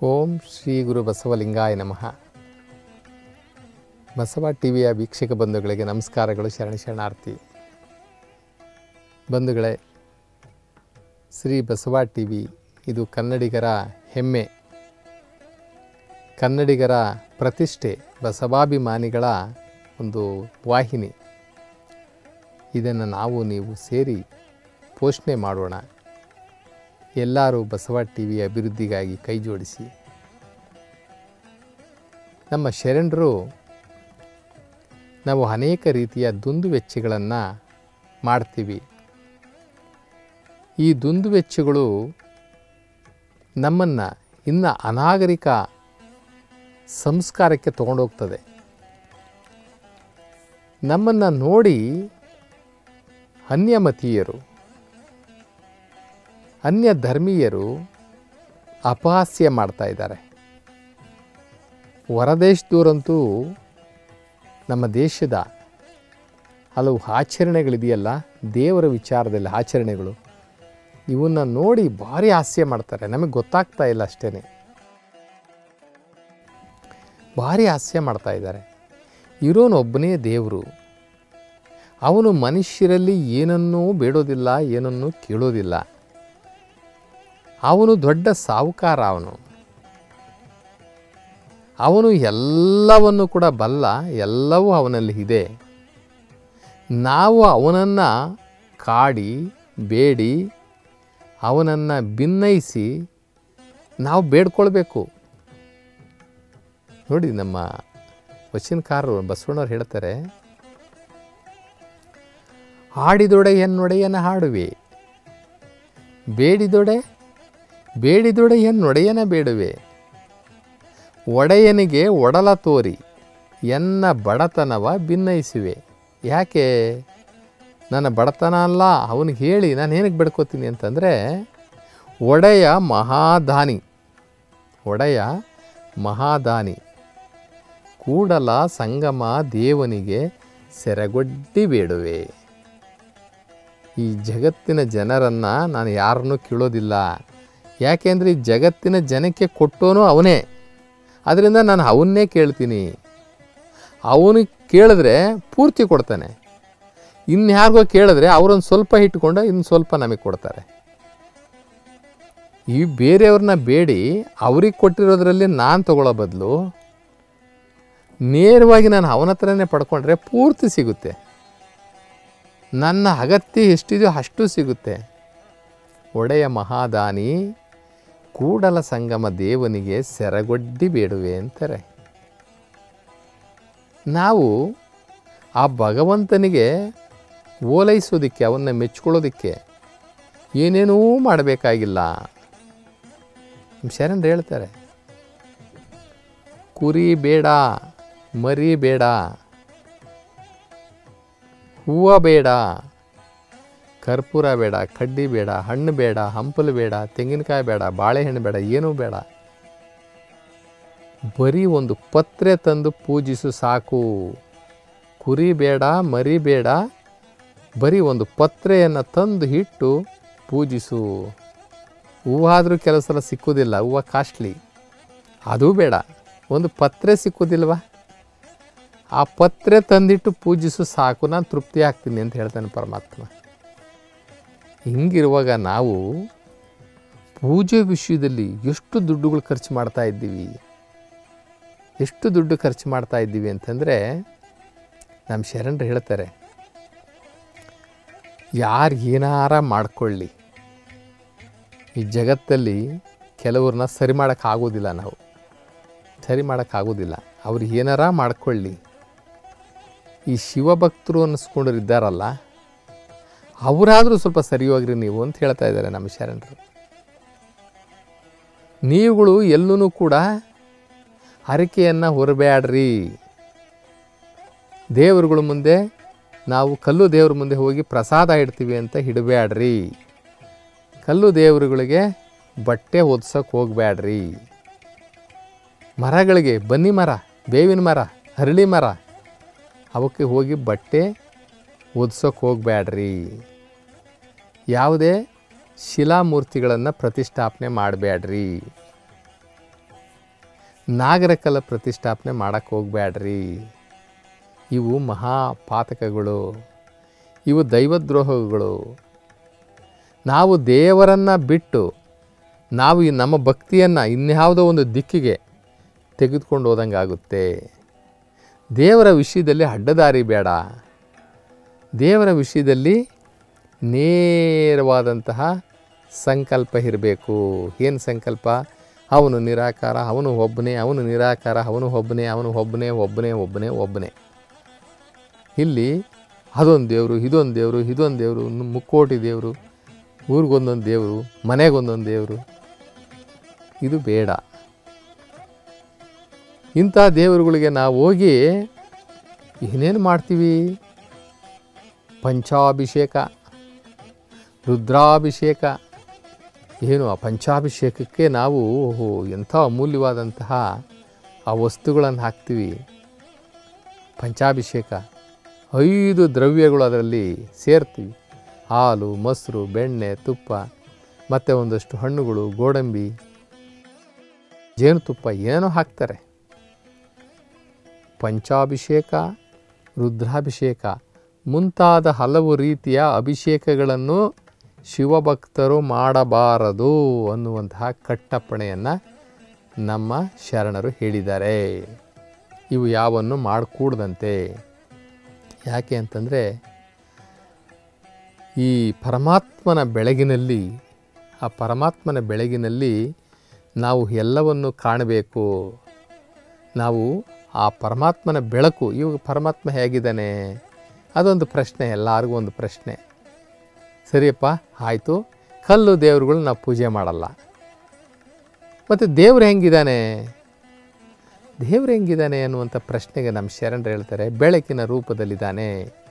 ಓಂ ಶ್ರೀ ಗುರು ಬಸವಲಿಂಗಾಯ ನಮಃ ಬಸವ ಟಿವಿಯ ವೀಕ್ಷಕ ಬಂಧುಗಳಿಗೆ ನಮಸ್ಕಾರಗಳು ಶರಣ ಶರಣಾರ್ಥಿ ಬಂಧುಗಳೇ ಶ್ರೀ ಬಸವ ಟಿ ವಿ ಇದು ಕನ್ನಡಿಗರ ಹೆಮ್ಮೆ ಕನ್ನಡಿಗರ ಪ್ರತಿಷ್ಠೆ ಬಸವಾಭಿಮಾನಿಗಳ ಒಂದು ವಾಹಿನಿ ಇದನ್ನು ನಾವು ನೀವು ಸೇರಿ ಪೋಷಣೆ ಮಾಡೋಣ ಎಲ್ಲರೂ ಬಸವ ಟಿ ವಿ ಅಭಿವೃದ್ಧಿಗಾಗಿ ಕೈ ಜೋಡಿಸಿ ನಮ್ಮ ಶರಣರು ನಾವು ಅನೇಕ ರೀತಿಯ ದುಂದು ವೆಚ್ಚಗಳನ್ನು ಮಾಡ್ತೀವಿ ಈ ದುಂದು ವೆಚ್ಚಗಳು ನಮ್ಮನ್ನು ಇನ್ನು ಅನಾಗರಿಕ ಸಂಸ್ಕಾರಕ್ಕೆ ತಗೊಂಡೋಗ್ತದೆ ನಮ್ಮನ್ನು ನೋಡಿ ಅನ್ಯಮತೀಯರು ಅನ್ಯ ಧರ್ಮೀಯರು ಅಪಹಾಸ್ಯ ಮಾಡ್ತಾ ಇದ್ದಾರೆ ಹೊರದೇಶದವರಂತೂ ನಮ್ಮ ದೇಶದ ಹಲವು ಆಚರಣೆಗಳಿದೆಯಲ್ಲ ದೇವರ ವಿಚಾರದಲ್ಲಿ ಆಚರಣೆಗಳು ಇವನ್ನ ನೋಡಿ ಭಾರಿ ಹಾಸ್ಯ ಮಾಡ್ತಾರೆ ನಮಗೆ ಗೊತ್ತಾಗ್ತಾ ಇಲ್ಲ ಅಷ್ಟೇ ಭಾರಿ ಹಾಸ್ಯ ಮಾಡ್ತಾ ಇದ್ದಾರೆ ಇರೋನೊಬ್ಬನೇ ದೇವರು ಅವನು ಮನುಷ್ಯರಲ್ಲಿ ಏನನ್ನೂ ಬೇಡೋದಿಲ್ಲ ಏನನ್ನೂ ಕೇಳೋದಿಲ್ಲ ಅವನು ದೊಡ್ಡ ಸಾಹುಕಾರ ಅವನು ಅವನು ಎಲ್ಲವನ್ನು ಕೂಡ ಬಲ್ಲ ಎಲ್ಲವೂ ಅವನಲ್ಲಿ ಇದೆ ನಾವು ಅವನನ್ನು ಕಾಡಿ ಬೇಡಿ ಅವನನ್ನು ಭಿನ್ನಯಿಸಿ ನಾವು ಬೇಡ್ಕೊಳ್ಬೇಕು ನೋಡಿ ನಮ್ಮ ವಚನಕಾರರು ಬಸವಣ್ಣವ್ರು ಹೇಳ್ತಾರೆ ಹಾಡಿದೊಡೆ ಎನ್ನೊಡೆಯನ ಹಾಡುವೆ ಬೇಡಿದೊಡೆ ಬೇಡಿದೊಡೆ ಎನ್ನೊಡೆಯನ ಬೇಡುವೆ ಒಡೆಯನಿಗೆ ಒಡಲ ತೋರಿ ಎನ್ನ ಬಡತನವ ಭಿನ್ನಯಿಸುವೆ ಯಾಕೆ ನನ್ನ ಬಡತನ ಅಲ್ಲ ಅವನಿಗೆ ಹೇಳಿ ನಾನು ಏನಕ್ಕೆ ಬೆಡ್ಕೋತೀನಿ ಅಂತಂದರೆ ಒಡೆಯ ಮಹಾದಾನಿ ಒಡೆಯ ಮಹಾದಾನಿ ಕೂಡಲ ಸಂಗಮ ದೇವನಿಗೆ ಸೆರಗೊಡ್ಡಿ ಬೇಡುವೆ ಈ ಜಗತ್ತಿನ ಜನರನ್ನು ನಾನು ಯಾರನ್ನೂ ಕೇಳೋದಿಲ್ಲ ಯಾಕೆಂದರೆ ಈ ಜಗತ್ತಿನ ಜನಕ್ಕೆ ಕೊಟ್ಟೋನು ಅವನೇ ಅದರಿಂದ ನಾನು ಅವನ್ನೇ ಕೇಳ್ತೀನಿ ಅವನಿಗೆ ಕೇಳಿದ್ರೆ ಪೂರ್ತಿ ಕೊಡ್ತಾನೆ ಇನ್ಯಾರಿಗೋ ಕೇಳಿದ್ರೆ ಅವರೊಂದು ಸ್ವಲ್ಪ ಇಟ್ಕೊಂಡು ಇನ್ನು ಸ್ವಲ್ಪ ನಮಗೆ ಕೊಡ್ತಾರೆ ಈ ಬೇರೆಯವ್ರನ್ನ ಬೇಡಿ ಅವ್ರಿಗೆ ಕೊಟ್ಟಿರೋದ್ರಲ್ಲಿ ನಾನು ತಗೊಳ್ಳೋ ಬದಲು ನೇರವಾಗಿ ನಾನು ಅವನ ಹತ್ರನೇ ಪಡ್ಕೊಂಡ್ರೆ ಪೂರ್ತಿ ಸಿಗುತ್ತೆ ನನ್ನ ಅಗತ್ಯ ಎಷ್ಟಿದೆಯೋ ಅಷ್ಟು ಸಿಗುತ್ತೆ ಒಡೆಯ ಮಹಾದಾನಿ ಕೂಡಲ ಸಂಗಮ ದೇವನಿಗೆ ಸೆರಗೊಡ್ಡಿ ಬೇಡುವೆ ಅಂತಾರೆ ನಾವು ಆ ಭಗವಂತನಿಗೆ ಓಲೈಸೋದಕ್ಕೆ ಅವನ್ನ ಮೆಚ್ಕೊಳ್ಳೋದಕ್ಕೆ ಏನೇನೂ ಮಾಡಬೇಕಾಗಿಲ್ಲ ಶರಣರು ಹೇಳ್ತಾರೆ ಕುರಿ ಬೇಡ ಮರಿ ಬೇಡ ಹೂವು ಬೇಡ ಕರ್ಪೂರ ಬೇಡ ಕಡ್ಡಿ ಬೇಡ ಹಣ್ಣು ಬೇಡ ಹಂಪಲು ಬೇಡ ತೆಂಗಿನಕಾಯಿ ಬೇಡ ಬಾಳೆಹಣ್ಣು ಬೇಡ ಏನೂ ಬೇಡ ಬರೀ ಒಂದು ಪತ್ರೆ ತಂದು ಪೂಜಿಸು ಸಾಕು ಕುರಿ ಬೇಡ ಮರಿ ಬೇಡ ಬರೀ ಒಂದು ಪತ್ರೆಯನ್ನು ತಂದು ಇಟ್ಟು ಪೂಜಿಸು ಹೂವಾದರೂ ಕೆಲವು ಸಲ ಸಿಕ್ಕುವುದಿಲ್ಲ ಹೂವು ಕಾಸ್ಟ್ಲಿ ಅದೂ ಬೇಡ ಒಂದು ಪತ್ರೆ ಸಿಕ್ಕುವುದಿಲ್ವ ಆ ಪತ್ರೆ ತಂದಿಟ್ಟು ಪೂಜಿಸು ಸಾಕು ನಾನು ತೃಪ್ತಿ ಆಗ್ತೀನಿ ಅಂತ ಹೇಳ್ತಾನೆ ಪರಮಾತ್ಮ ಹಿಂಗಿರುವಾಗ ನಾವು ಪೂಜೆ ವಿಷಯದಲ್ಲಿ ಎಷ್ಟು ದುಡ್ಡುಗಳು ಖರ್ಚು ಮಾಡ್ತಾ ಇದ್ದೀವಿ ಎಷ್ಟು ದುಡ್ಡು ಖರ್ಚು ಮಾಡ್ತಾ ಇದ್ದೀವಿ ಅಂತಂದರೆ ನಮ್ಮ ಶರಣರು ಹೇಳ್ತಾರೆ ಯಾರು ಏನಾರ ಮಾಡ್ಕೊಳ್ಳಿ ಈ ಜಗತ್ತಲ್ಲಿ ಕೆಲವ್ರನ್ನ ಸರಿ ಮಾಡೋಕ್ಕಾಗೋದಿಲ್ಲ ನಾವು ಸರಿ ಮಾಡೋಕ್ಕಾಗೋದಿಲ್ಲ ಅವ್ರು ಏನಾರ ಮಾಡ್ಕೊಳ್ಳಿ ಈ ಶಿವಭಕ್ತರು ಅನ್ನಿಸ್ಕೊಂಡ್ರು ಇದ್ದಾರಲ್ಲ ಅವರಾದರೂ ಸ್ವಲ್ಪ ಸರಿ ಹೋಗ್ರಿ ನೀವು ಅಂತ ಹೇಳ್ತಾ ಇದ್ದಾರೆ ನಮ್ಮ ಶರಣರು ನೀವುಗಳು ಎಲ್ಲೂ ಕೂಡ ಹರಕೆಯನ್ನು ಹೊರಬೇಡ್ರಿ ದೇವರುಗಳ ಮುಂದೆ ನಾವು ಕಲ್ಲು ದೇವ್ರ ಮುಂದೆ ಹೋಗಿ ಪ್ರಸಾದ ಇಡ್ತೀವಿ ಅಂತ ಹಿಡಬೇಡ್ರಿ ಕಲ್ಲು ದೇವರುಗಳಿಗೆ ಬಟ್ಟೆ ಹೊದ್ಸೋಕೆ ಹೋಗಬೇಡ್ರಿ ಮರಗಳಿಗೆ ಬನ್ನಿ ಮರ ಬೇವಿನ ಮರ ಹರಳಿ ಮರ ಅವಕ್ಕೆ ಹೋಗಿ ಬಟ್ಟೆ ಒದ್ಸೋಕೆ ಹೋಗಬೇಡ್ರಿ ಯಾವುದೇ ಶಿಲಾಮೂರ್ತಿಗಳನ್ನು ಪ್ರತಿಷ್ಠಾಪನೆ ಮಾಡಬೇಡ್ರಿ ನಾಗರಕಲ ಪ್ರತಿಷ್ಠಾಪನೆ ಮಾಡಕ್ಕೆ ಹೋಗಬೇಡ್ರಿ ಇವು ಮಹಾಪಾತಕಗಳು ಇವು ದೈವದ್ರೋಹಗಳು ನಾವು ದೇವರನ್ನು ಬಿಟ್ಟು ನಾವು ಈ ನಮ್ಮ ಭಕ್ತಿಯನ್ನು ಇನ್ಯಾವುದೋ ಒಂದು ದಿಕ್ಕಿಗೆ ತೆಗೆದುಕೊಂಡು ಹೋದಂಗೆ ಆಗುತ್ತೆ ದೇವರ ವಿಷಯದಲ್ಲಿ ಅಡ್ಡದಾರಿ ಬೇಡ ದೇವರ ವಿಷಯದಲ್ಲಿ ನೇರವಾದಂತಹ ಸಂಕಲ್ಪ ಇರಬೇಕು ಏನು ಸಂಕಲ್ಪ ಅವನು ನಿರಾಕಾರ ಅವನು ಒಬ್ಬನೇ ಅವನು ನಿರಾಕಾರ ಅವನು ಒಬ್ಬನೇ ಅವನು ಒಬ್ಬನೇ ಒಬ್ಬನೇ ಒಬ್ಬನೇ ಒಬ್ಬನೇ ಇಲ್ಲಿ ಅದೊಂದು ದೇವರು ಇದೊಂದು ದೇವರು ಇದೊಂದು ದೇವರು ಮುಕ್ಕೋಟಿ ದೇವರು ಊರಿಗೊಂದೊಂದು ದೇವರು ಮನೆಗೊಂದೊಂದು ದೇವರು ಇದು ಬೇಡ ಇಂಥ ದೇವರುಗಳಿಗೆ ನಾವು ಹೋಗಿ ಏನೇನು ಮಾಡ್ತೀವಿ ಪಂಚಾಭಿಷೇಕ ರುದ್ರಾಭಿಷೇಕ ಏನು ಆ ಪಂಚಾಭಿಷೇಕಕ್ಕೆ ನಾವು ಓಹೋ ಎಂಥ ಅಮೂಲ್ಯವಾದಂತಹ ಆ ವಸ್ತುಗಳನ್ನು ಹಾಕ್ತೀವಿ ಪಂಚಾಭಿಷೇಕ ಐದು ದ್ರವ್ಯಗಳು ಅದರಲ್ಲಿ ಸೇರ್ತೀವಿ ಹಾಲು ಮೊಸರು ಬೆಣ್ಣೆ ತುಪ್ಪ ಮತ್ತು ಒಂದಷ್ಟು ಹಣ್ಣುಗಳು ಗೋಡಂಬಿ ಜೇನುತುಪ್ಪ ಏನೋ ಹಾಕ್ತಾರೆ ಪಂಚಾಭಿಷೇಕ ರುದ್ರಾಭಿಷೇಕ ಮುಂತಾದ ಹಲವು ರೀತಿಯ ಅಭಿಷೇಕಗಳನ್ನು ಶಿವಭಕ್ತರು ಮಾಡಬಾರದು ಅನ್ನುವಂತಹ ಕಟ್ಟಪ್ಪಣೆಯನ್ನು ನಮ್ಮ ಶರಣರು ಹೇಳಿದ್ದಾರೆ ಇವು ಯಾವನ್ನು ಮಾಡಕೂಡ್ದಂತೆ ಯಾಕೆ ಅಂತಂದರೆ ಈ ಪರಮಾತ್ಮನ ಬೆಳಗಿನಲ್ಲಿ ಆ ಪರಮಾತ್ಮನ ಬೆಳಗಿನಲ್ಲಿ ನಾವು ಎಲ್ಲವನ್ನು ಕಾಣಬೇಕು ನಾವು ಆ ಪರಮಾತ್ಮನ ಬೆಳಕು ಇವಾಗ ಪರಮಾತ್ಮ ಹೇಗಿದ್ದಾನೆ ಅದೊಂದು ಪ್ರಶ್ನೆ ಎಲ್ಲರಿಗೂ ಒಂದು ಪ್ರಶ್ನೆ ಸರಿಯಪ್ಪ ಆಯಿತು ಕಲ್ಲು ದೇವರುಗಳು ನಾವು ಪೂಜೆ ಮಾಡಲ್ಲ ಮತ್ತು ದೇವ್ರು ಹೆಂಗಿದ್ದಾನೆ ದೇವ್ರು ಹೆಂಗಿದ್ದಾನೆ ಅನ್ನುವಂಥ ಪ್ರಶ್ನೆಗೆ ನಮ್ಮ ಶರಣರು ಹೇಳ್ತಾರೆ ಬೆಳಕಿನ ರೂಪದಲ್ಲಿದ್ದಾನೆ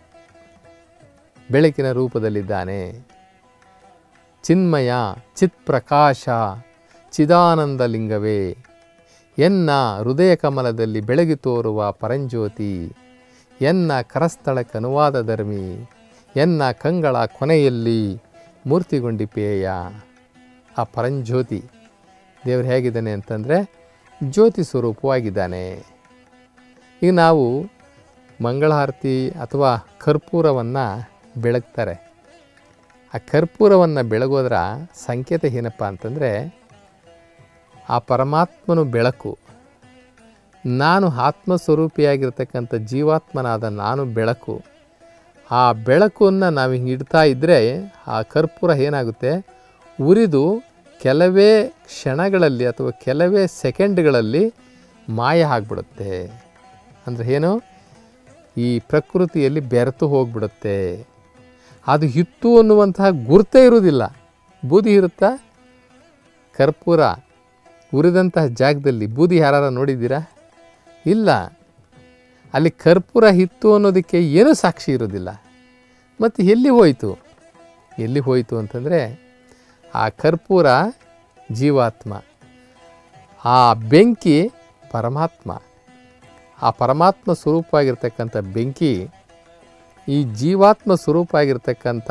ಬೆಳಕಿನ ರೂಪದಲ್ಲಿದ್ದಾನೆ ಚಿನ್ಮಯ ಚಿತ್ಪ್ರಕಾಶ ಚಿದಾನಂದ ಲಿಂಗವೇ ಎನ್ನ ಹೃದಯ ಕಮಲದಲ್ಲಿ ಬೆಳಗಿ ತೋರುವ ಪರಂಜ್ಯೋತಿ ಎನ್ನ ಕರಸ್ಥಳಕ್ಕನುವಾದ ಧರ್ಮಿ ಎನ್ನ ಕಂಗಳ ಕೊನೆಯಲ್ಲಿ ಮೂರ್ತಿಗೊಂಡಿಪೇಯ ಆ ಪರಂಜ್ಯೋತಿ ದೇವರು ಹೇಗಿದ್ದಾನೆ ಅಂತಂದರೆ ಜ್ಯೋತಿ ಸ್ವರೂಪವಾಗಿದ್ದಾನೆ ಈಗ ನಾವು ಮಂಗಳಾರತಿ ಅಥವಾ ಕರ್ಪೂರವನ್ನು ಬೆಳಗ್ತಾರೆ ಆ ಕರ್ಪೂರವನ್ನು ಬೆಳಗೋದ್ರ ಸಂಕೇತ ಏನಪ್ಪ ಅಂತಂದರೆ ಆ ಪರಮಾತ್ಮನು ಬೆಳಕು ನಾನು ಆತ್ಮಸ್ವರೂಪಿಯಾಗಿರ್ತಕ್ಕಂಥ ಜೀವಾತ್ಮನಾದ ನಾನು ಬೆಳಕು ಆ ಬೆಳಕನ್ನು ನಾವು ಹಿಂಗೆ ಇಡ್ತಾ ಇದ್ದರೆ ಆ ಕರ್ಪೂರ ಏನಾಗುತ್ತೆ ಉರಿದು ಕೆಲವೇ ಕ್ಷಣಗಳಲ್ಲಿ ಅಥವಾ ಕೆಲವೇ ಸೆಕೆಂಡ್ಗಳಲ್ಲಿ ಮಾಯ ಆಗಿಬಿಡುತ್ತೆ ಅಂದರೆ ಏನು ಈ ಪ್ರಕೃತಿಯಲ್ಲಿ ಬೆರೆತು ಹೋಗ್ಬಿಡುತ್ತೆ ಅದು ಹಿತ್ತು ಅನ್ನುವಂತಹ ಗುರುತೇ ಇರುವುದಿಲ್ಲ ಬೂದಿ ಇರುತ್ತಾ ಕರ್ಪೂರ ಉರಿದಂತಹ ಜಾಗದಲ್ಲಿ ಬೂದಿ ಯಾರು ನೋಡಿದ್ದೀರಾ ಇಲ್ಲ ಅಲ್ಲಿ ಕರ್ಪೂರ ಹಿತ್ತು ಅನ್ನೋದಕ್ಕೆ ಏನೂ ಸಾಕ್ಷಿ ಇರೋದಿಲ್ಲ ಮತ್ತು ಎಲ್ಲಿ ಹೋಯಿತು ಎಲ್ಲಿ ಹೋಯಿತು ಅಂತಂದರೆ ಆ ಕರ್ಪೂರ ಜೀವಾತ್ಮ ಆ ಬೆಂಕಿ ಪರಮಾತ್ಮ ಆ ಪರಮಾತ್ಮ ಸ್ವರೂಪವಾಗಿರ್ತಕ್ಕಂಥ ಬೆಂಕಿ ಈ ಜೀವಾತ್ಮ ಸ್ವರೂಪ ಆಗಿರ್ತಕ್ಕಂಥ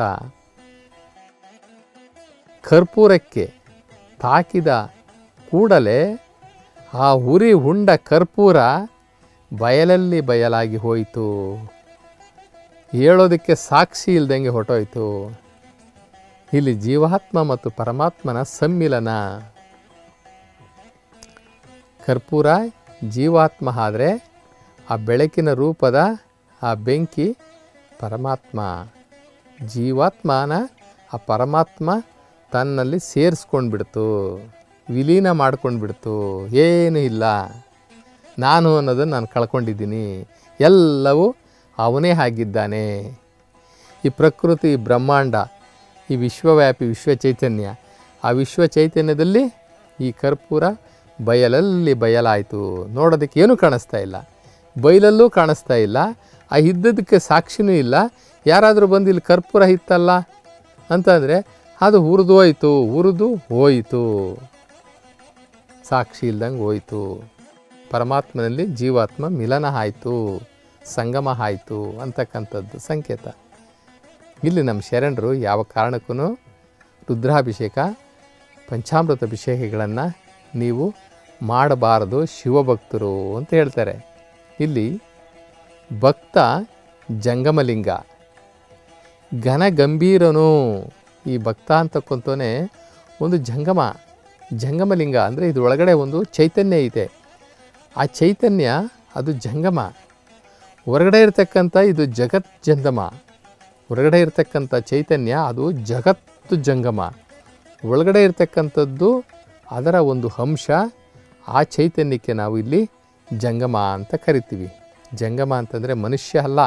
ಕರ್ಪೂರಕ್ಕೆ ತಾಕಿದ ಕೂಡಲೇ ಆ ಉರಿ ಉಂಡ ಕರ್ಪೂರ ಬಯಲಲ್ಲಿ ಬಯಲಾಗಿ ಹೋಯಿತು ಹೇಳೋದಕ್ಕೆ ಸಾಕ್ಷಿ ಇಲ್ದಂಗೆ ಹೊರಟೋಯ್ತು ಇಲ್ಲಿ ಜೀವಾತ್ಮ ಮತ್ತು ಪರಮಾತ್ಮನ ಸಮ್ಮಿಲನ ಕರ್ಪೂರ ಜೀವಾತ್ಮ ಆದರೆ ಆ ಬೆಳಕಿನ ರೂಪದ ಆ ಬೆಂಕಿ ಪರಮಾತ್ಮ ಜೀವಾತ್ಮನ ಆ ಪರಮಾತ್ಮ ತನ್ನಲ್ಲಿ ಸೇರಿಸ್ಕೊಂಡ್ಬಿಡ್ತು ವಿಲೀನ ಮಾಡ್ಕೊಂಡ್ಬಿಡ್ತು ಏನೂ ಇಲ್ಲ ನಾನು ಅನ್ನೋದನ್ನು ನಾನು ಕಳ್ಕೊಂಡಿದ್ದೀನಿ ಎಲ್ಲವೂ ಅವನೇ ಆಗಿದ್ದಾನೆ ಈ ಪ್ರಕೃತಿ ಈ ಬ್ರಹ್ಮಾಂಡ ಈ ವಿಶ್ವವ್ಯಾಪಿ ವಿಶ್ವ ಚೈತನ್ಯ ಆ ವಿಶ್ವ ಚೈತನ್ಯದಲ್ಲಿ ಈ ಕರ್ಪೂರ ಬಯಲಲ್ಲಿ ಬಯಲಾಯಿತು ನೋಡೋದಕ್ಕೆ ಏನೂ ಕಾಣಿಸ್ತಾ ಇಲ್ಲ ಬಯಲಲ್ಲೂ ಕಾಣಿಸ್ತಾ ಇಲ್ಲ ಆ ಇದ್ದದಕ್ಕೆ ಸಾಕ್ಷಿನೂ ಇಲ್ಲ ಯಾರಾದರೂ ಬಂದು ಇಲ್ಲಿ ಕರ್ಪೂರ ಇತ್ತಲ್ಲ ಅಂತಂದರೆ ಅದು ಹುರಿದು ಹೋಯ್ತು ಹುರಿದು ಹೋಯಿತು ಸಾಕ್ಷಿ ಇಲ್ದಂಗೆ ಹೋಯಿತು ಪರಮಾತ್ಮನಲ್ಲಿ ಜೀವಾತ್ಮ ಮಿಲನ ಆಯಿತು ಸಂಗಮ ಆಯಿತು ಅಂತಕ್ಕಂಥದ್ದು ಸಂಕೇತ ಇಲ್ಲಿ ನಮ್ಮ ಶರಣರು ಯಾವ ಕಾರಣಕ್ಕೂ ರುದ್ರಾಭಿಷೇಕ ಪಂಚಾಮೃತ ಅಭಿಷೇಕಗಳನ್ನು ನೀವು ಮಾಡಬಾರದು ಶಿವಭಕ್ತರು ಅಂತ ಹೇಳ್ತಾರೆ ಇಲ್ಲಿ ಭಕ್ತ ಜಂಗಮಲಿಂಗ ಘನ ಗಂಭೀರನು ಈ ಭಕ್ತ ಅಂತಕ್ಕಂತವನೇ ಒಂದು ಜಂಗಮ ಜಂಗಮಲಿಂಗ ಅಂದರೆ ಇದ್ರೊಳಗಡೆ ಒಂದು ಚೈತನ್ಯ ಇದೆ ಆ ಚೈತನ್ಯ ಅದು ಜಂಗಮ ಹೊರಗಡೆ ಇರತಕ್ಕಂಥ ಇದು ಜಗತ್ ಜಂಗಮ ಹೊರಗಡೆ ಇರತಕ್ಕಂಥ ಚೈತನ್ಯ ಅದು ಜಗತ್ತು ಜಂಗಮ ಒಳಗಡೆ ಇರತಕ್ಕಂಥದ್ದು ಅದರ ಒಂದು ಅಂಶ ಆ ಚೈತನ್ಯಕ್ಕೆ ನಾವು ಇಲ್ಲಿ ಜಂಗಮ ಅಂತ ಕರಿತೀವಿ ಜಂಗಮ ಅಂತಂದರೆ ಮನುಷ್ಯ ಅಲ್ಲ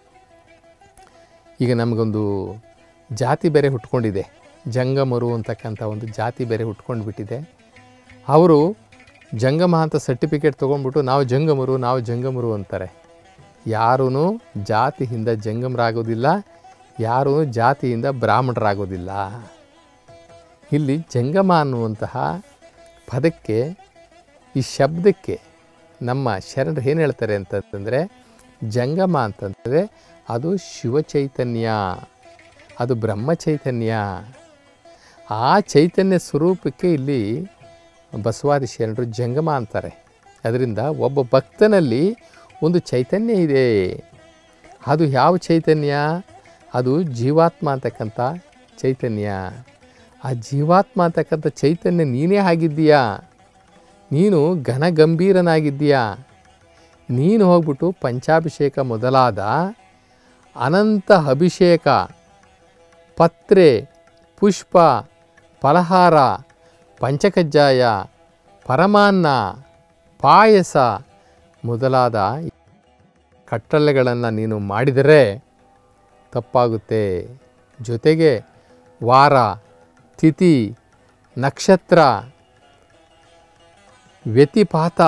ಈಗ ನಮಗೊಂದು ಜಾತಿ ಬೇರೆ ಹುಟ್ಕೊಂಡಿದೆ ಜಂಗಮರು ಅಂತಕ್ಕಂಥ ಒಂದು ಜಾತಿ ಬೇರೆ ಹುಟ್ಕೊಂಡು ಬಿಟ್ಟಿದೆ ಅವರು ಜಂಗಮ ಅಂತ ಸರ್ಟಿಫಿಕೇಟ್ ತೊಗೊಂಡ್ಬಿಟ್ಟು ನಾವು ಜಂಗಮರು ನಾವು ಜಂಗಮರು ಅಂತಾರೆ ಯಾರೂ ಜಾತಿಯಿಂದ ಜಂಗಮರಾಗೋದಿಲ್ಲ ಯಾರೂ ಜಾತಿಯಿಂದ ಬ್ರಾಹ್ಮಣರಾಗೋದಿಲ್ಲ ಇಲ್ಲಿ ಜಂಗಮ ಅನ್ನುವಂತಹ ಪದಕ್ಕೆ ಈ ಶಬ್ದಕ್ಕೆ ನಮ್ಮ ಶರಣರು ಏನು ಹೇಳ್ತಾರೆ ಅಂತಂತಂದರೆ ಜಂಗಮ ಅಂತಂದರೆ ಅದು ಶಿವಚೈತನ್ಯ ಅದು ಬ್ರಹ್ಮ ಚೈತನ್ಯ ಆ ಚೈತನ್ಯ ಸ್ವರೂಪಕ್ಕೆ ಇಲ್ಲಿ ಬಸವಾದಿ ಶರಣರು ಜಂಗಮ ಅಂತಾರೆ ಅದರಿಂದ ಒಬ್ಬ ಭಕ್ತನಲ್ಲಿ ಒಂದು ಚೈತನ್ಯ ಇದೆ ಅದು ಯಾವ ಚೈತನ್ಯ ಅದು ಜೀವಾತ್ಮ ಅಂತಕ್ಕಂಥ ಚೈತನ್ಯ ಆ ಜೀವಾತ್ಮ ಅಂತಕ್ಕಂಥ ಚೈತನ್ಯ ನೀನೇ ಆಗಿದ್ದೀಯಾ ನೀನು ಘನ ಗಂಭೀರನಾಗಿದ್ದೀಯಾ ನೀನು ಹೋಗ್ಬಿಟ್ಟು ಪಂಚಾಭಿಷೇಕ ಮೊದಲಾದ ಅನಂತ ಅಭಿಷೇಕ ಪತ್ರೆ ಪುಷ್ಪ ಫಲಹಾರ ಪಂಚಕಜ್ಜಾಯ ಪರಮಾನ್ನ ಪಾಯಸ ಮೊದಲಾದ ಕಟ್ಟಳೆಗಳನ್ನು ನೀನು ಮಾಡಿದರೆ ತಪ್ಪಾಗುತ್ತೆ ಜೊತೆಗೆ ವಾರ ತಿಥಿ ನಕ್ಷತ್ರ ವ್ಯತಿಪಾತ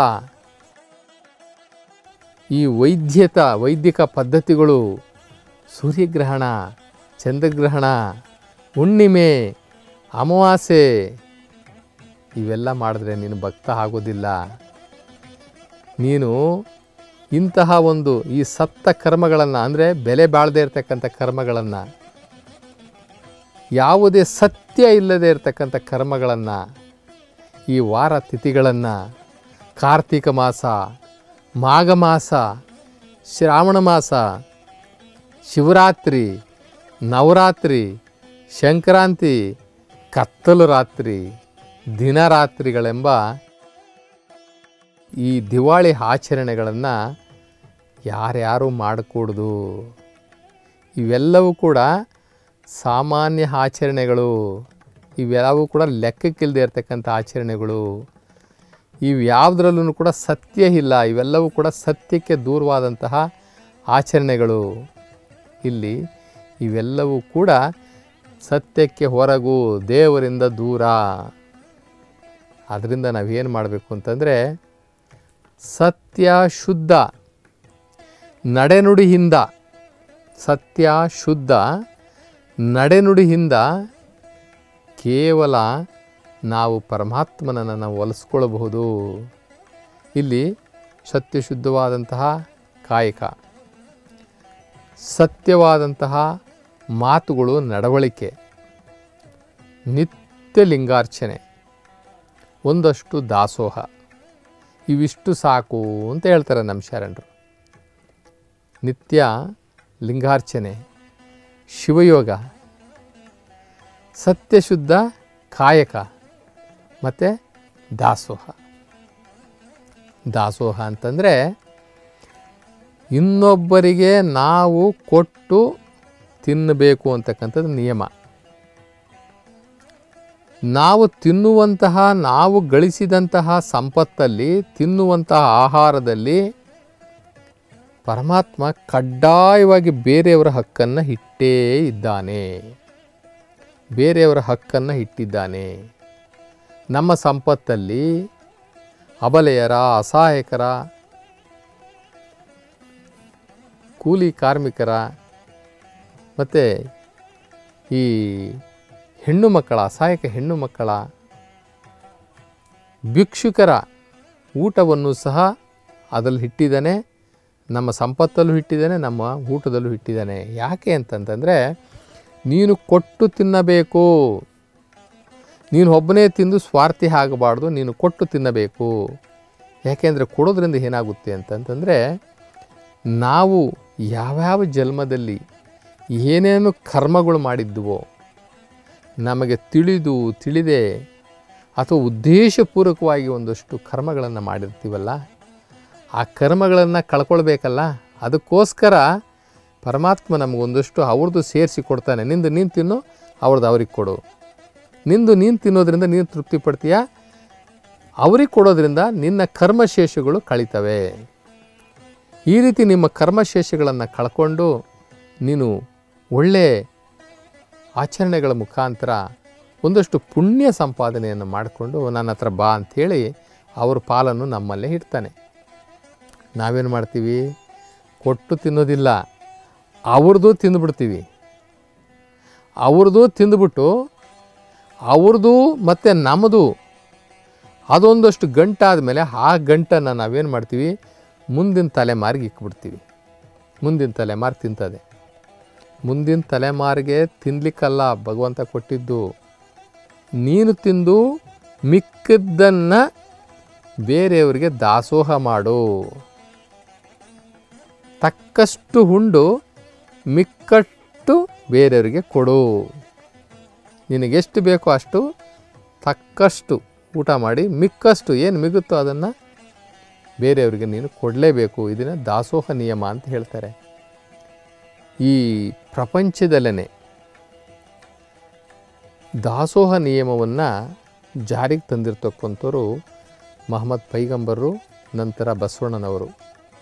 ಈ ವೈದ್ಯತ ವೈದಿಕ ಪದ್ಧತಿಗಳು ಸೂರ್ಯಗ್ರಹಣ ಚಂದ್ರಗ್ರಹಣ ಹುಣ್ಣಿಮೆ ಅಮಾವಾಸ್ಯೆ ಇವೆಲ್ಲ ಮಾಡಿದ್ರೆ ನೀನು ಭಕ್ತ ಆಗೋದಿಲ್ಲ ನೀನು ಇಂತಹ ಒಂದು ಈ ಸತ್ತ ಕರ್ಮಗಳನ್ನು ಅಂದರೆ ಬೆಲೆ ಬಾಳದೇ ಇರತಕ್ಕಂಥ ಕರ್ಮಗಳನ್ನು ಯಾವುದೇ ಸತ್ಯ ಇಲ್ಲದೆ ಇರತಕ್ಕಂಥ ಕರ್ಮಗಳನ್ನು ಈ ವಾರ ತಿಥಿಗಳನ್ನು ಕಾರ್ತಿಕ ಮಾಸ ಮಾಘ ಮಾಸ ಶ್ರಾವಣ ಮಾಸ ಶಿವರಾತ್ರಿ ನವರಾತ್ರಿ ಸಂಕ್ರಾಂತಿ ಕತ್ತಲು ರಾತ್ರಿ ದಿನರಾತ್ರಿಗಳೆಂಬ ಈ ದಿವಾಳಿ ಆಚರಣೆಗಳನ್ನು ಯಾರ್ಯಾರು ಮಾಡಕೂಡ್ದು ಇವೆಲ್ಲವೂ ಕೂಡ ಸಾಮಾನ್ಯ ಆಚರಣೆಗಳು ಇವೆಲ್ಲವೂ ಕೂಡ ಲೆಕ್ಕಕ್ಕಿಲ್ಲದೆ ಇರತಕ್ಕಂಥ ಆಚರಣೆಗಳು ಇವು ಯಾವುದ್ರಲ್ಲೂ ಕೂಡ ಸತ್ಯ ಇಲ್ಲ ಇವೆಲ್ಲವೂ ಕೂಡ ಸತ್ಯಕ್ಕೆ ದೂರವಾದಂತಹ ಆಚರಣೆಗಳು ಇಲ್ಲಿ ಇವೆಲ್ಲವೂ ಕೂಡ ಸತ್ಯಕ್ಕೆ ಹೊರಗು ದೇವರಿಂದ ದೂರ ಅದರಿಂದ ನಾವೇನು ಮಾಡಬೇಕು ಅಂತಂದರೆ ಸತ್ಯ ಶುದ್ಧ ನಡೆನುಡಿಯಿಂದ ಸತ್ಯ ಶುದ್ಧ ನಡೆನುಡಿಯಿಂದ ಕೇವಲ ನಾವು ಪರಮಾತ್ಮನನ್ನು ನಾವು ಒಲಿಸ್ಕೊಳ್ಬಹುದು ಇಲ್ಲಿ ಸತ್ಯಶುದ್ಧವಾದಂತಹ ಕಾಯಕ ಸತ್ಯವಾದಂತಹ ಮಾತುಗಳು ನಡವಳಿಕೆ ನಿತ್ಯ ಲಿಂಗಾರ್ಚನೆ ಒಂದಷ್ಟು ದಾಸೋಹ ಇವಿಷ್ಟು ಸಾಕು ಅಂತ ಹೇಳ್ತಾರೆ ನಮ್ಮ ಶರಣರು ನಿತ್ಯ ಲಿಂಗಾರ್ಚನೆ ಶಿವಯೋಗ ಸತ್ಯಶುದ್ಧ ಕಾಯಕ ಮತ್ತು ದಾಸೋಹ ದಾಸೋಹ ಅಂತಂದರೆ ಇನ್ನೊಬ್ಬರಿಗೆ ನಾವು ಕೊಟ್ಟು ತಿನ್ನಬೇಕು ಅಂತಕ್ಕಂಥದ್ದು ನಿಯಮ ನಾವು ತಿನ್ನುವಂತಹ ನಾವು ಗಳಿಸಿದಂತಹ ಸಂಪತ್ತಲ್ಲಿ ತಿನ್ನುವಂತಹ ಆಹಾರದಲ್ಲಿ ಪರಮಾತ್ಮ ಕಡ್ಡಾಯವಾಗಿ ಬೇರೆಯವರ ಹಕ್ಕನ್ನು ಇಟ್ಟೇ ಇದ್ದಾನೆ ಬೇರೆಯವರ ಹಕ್ಕನ್ನು ಇಟ್ಟಿದ್ದಾನೆ ನಮ್ಮ ಸಂಪತ್ತಲ್ಲಿ ಅಬಲೆಯರ ಅಸಹಾಯಕರ ಕೂಲಿ ಕಾರ್ಮಿಕರ ಮತ್ತು ಈ ಹೆಣ್ಣು ಮಕ್ಕಳ ಅಸಹಾಯಕ ಹೆಣ್ಣು ಮಕ್ಕಳ ಭಿಕ್ಷುಕರ ಊಟವನ್ನು ಸಹ ಅದರಲ್ಲಿ ಇಟ್ಟಿದ್ದಾನೆ ನಮ್ಮ ಸಂಪತ್ತಲ್ಲೂ ಇಟ್ಟಿದ್ದಾನೆ ನಮ್ಮ ಊಟದಲ್ಲೂ ಇಟ್ಟಿದ್ದಾನೆ ಯಾಕೆ ಅಂತಂತಂದರೆ ನೀನು ಕೊಟ್ಟು ತಿನ್ನಬೇಕು ನೀನು ಒಬ್ಬನೇ ತಿಂದು ಸ್ವಾರ್ಥಿ ಆಗಬಾರ್ದು ನೀನು ಕೊಟ್ಟು ತಿನ್ನಬೇಕು ಯಾಕೆಂದರೆ ಕೊಡೋದ್ರಿಂದ ಏನಾಗುತ್ತೆ ಅಂತಂತಂದರೆ ನಾವು ಯಾವ್ಯಾವ ಜನ್ಮದಲ್ಲಿ ಏನೇನು ಕರ್ಮಗಳು ಮಾಡಿದ್ದುವೋ ನಮಗೆ ತಿಳಿದು ತಿಳಿದೆ ಅಥವಾ ಉದ್ದೇಶಪೂರ್ವಕವಾಗಿ ಒಂದಷ್ಟು ಕರ್ಮಗಳನ್ನು ಮಾಡಿರ್ತೀವಲ್ಲ ಆ ಕರ್ಮಗಳನ್ನು ಕಳ್ಕೊಳ್ಬೇಕಲ್ಲ ಅದಕ್ಕೋಸ್ಕರ ಪರಮಾತ್ಮ ನಮಗೊಂದಷ್ಟು ಅವ್ರದ್ದು ಸೇರಿಸಿ ಕೊಡ್ತಾನೆ ನಿಂದು ನೀನು ತಿನ್ನು ಅವ್ರದ್ದು ಅವ್ರಿಗೆ ಕೊಡು ನಿಂದು ನೀನು ತಿನ್ನೋದ್ರಿಂದ ನೀನು ತೃಪ್ತಿ ಪಡ್ತೀಯ ಅವ್ರಿಗೆ ಕೊಡೋದ್ರಿಂದ ನಿನ್ನ ಕರ್ಮಶೇಷಗಳು ಕಳೀತವೆ ಈ ರೀತಿ ನಿಮ್ಮ ಕರ್ಮಶೇಷಗಳನ್ನು ಕಳ್ಕೊಂಡು ನೀನು ಒಳ್ಳೆ ಆಚರಣೆಗಳ ಮುಖಾಂತರ ಒಂದಷ್ಟು ಪುಣ್ಯ ಸಂಪಾದನೆಯನ್ನು ಮಾಡಿಕೊಂಡು ನನ್ನ ಹತ್ರ ಬಾ ಅಂಥೇಳಿ ಅವ್ರ ಪಾಲನ್ನು ನಮ್ಮಲ್ಲೇ ಇಡ್ತಾನೆ ನಾವೇನು ಮಾಡ್ತೀವಿ ಕೊಟ್ಟು ತಿನ್ನೋದಿಲ್ಲ ಅವ್ರದ್ದು ತಿಂದುಬಿಡ್ತೀವಿ ಅವ್ರದ್ದು ತಿಂದುಬಿಟ್ಟು ಅವ್ರದ್ದು ಮತ್ತು ನಮ್ಮದು ಅದೊಂದಷ್ಟು ಗಂಟಾದ ಮೇಲೆ ಆ ಗಂಟನ್ನು ನಾವೇನು ಮಾಡ್ತೀವಿ ಮುಂದಿನ ತಲೆಮಾರಿಗೆ ಇಕ್ಬಿಡ್ತೀವಿ ಮುಂದಿನ ತಲೆಮಾರು ತಿಂತದೆ ಮುಂದಿನ ತಲೆಮಾರಿಗೆ ತಿನ್ನಲಿಕ್ಕಲ್ಲ ಭಗವಂತ ಕೊಟ್ಟಿದ್ದು ನೀನು ತಿಂದು ಮಿಕ್ಕದ್ದನ್ನು ಬೇರೆಯವರಿಗೆ ದಾಸೋಹ ಮಾಡು ತಕ್ಕಷ್ಟು ಉಂಡು ಮಿಕ್ಕಷ್ಟು ಬೇರೆಯವರಿಗೆ ಕೊಡು ನಿನಗೆಷ್ಟು ಬೇಕೋ ಅಷ್ಟು ತಕ್ಕಷ್ಟು ಊಟ ಮಾಡಿ ಮಿಕ್ಕಷ್ಟು ಏನು ಮಿಗುತ್ತೋ ಅದನ್ನು ಬೇರೆಯವರಿಗೆ ನೀನು ಕೊಡಲೇಬೇಕು ಇದನ್ನು ದಾಸೋಹ ನಿಯಮ ಅಂತ ಹೇಳ್ತಾರೆ ಈ ಪ್ರಪಂಚದಲ್ಲೇ ದಾಸೋಹ ನಿಯಮವನ್ನು ಜಾರಿಗೆ ತಂದಿರ್ತಕ್ಕಂಥವ್ರು ಮಹಮ್ಮದ್ ಪೈಗಂಬರರು ನಂತರ ಬಸವಣ್ಣನವರು